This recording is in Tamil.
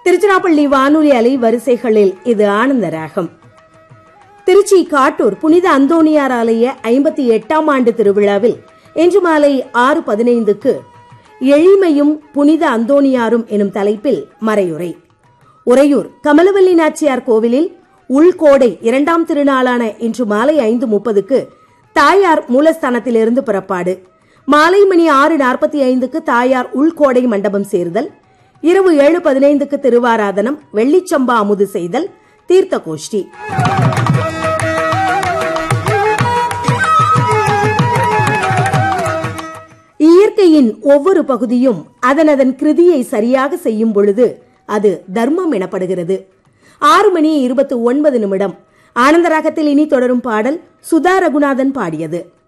திருச்சிராப்பள்ளி வானொலி அலை வரிசைகளில் இது ஆனந்த ராகம் திருச்சி காட்டூர் புனித அந்தோணியார் ஆலய ஐம்பத்தி எட்டாம் ஆண்டு திருவிழாவில் இன்று மாலை ஆறு பதினைந்துக்கு எளிமையும் புனித அந்தோணியாரும் எனும் தலைப்பில் மறையுரை உறையூர் கமலவல்லி நாச்சியார் கோவிலில் உள்கோடை இரண்டாம் திருநாளான இன்று மாலை ஐந்து முப்பதுக்கு தாயார் மூலஸ்தானத்திலிருந்து புறப்பாடு மாலை மணி ஆறு நாற்பத்தி ஐந்துக்கு தாயார் உள்கோடை மண்டபம் சேர்தல் இரவு ஏழு பதினைந்துக்கு திருவாராதனம் வெள்ளிச்சம்பா அமுது செய்தல் தீர்த்த கோஷ்டி இயற்கையின் ஒவ்வொரு பகுதியும் அதனதன் கிருதியை சரியாக செய்யும் பொழுது அது தர்மம் எனப்படுகிறது ஆறு மணி இருபத்தி ஒன்பது நிமிடம் ஆனந்தராகத்தில் இனி தொடரும் பாடல் சுதா ரகுநாதன் பாடியது